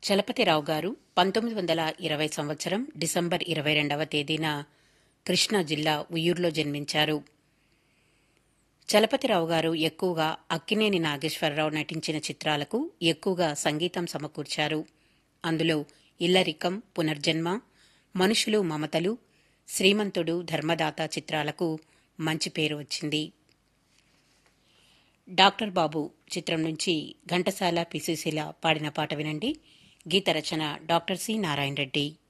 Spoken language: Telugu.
చలపతిరావు గారు పంతొమ్మిది వందల ఇరవై సంవత్సరం డిసెంబర్ ఇరవై రెండవ తేదీన కృష్ణా జిల్లా ఉయ్యూరులో జన్మించారు చలపతిరావు గారు ఎక్కువగా అక్కినేని నాగేశ్వరరావు నటించిన చిత్రాలకు ఎక్కువగా సంగీతం సమకూర్చారు అందులో ఇల్లరికం పునర్జన్మ మనుషులు మమతలు శ్రీమంతుడు ధర్మదాత చిత్రాలకు మంచి పేరు వచ్చింది డాక్టర్ బాబు చిత్రం నుంచి ఘంటసాల పిసిసిల పాడిన పాట వినండి గీత రచన డాక్టర్ సి నారాయణ రెడ్డి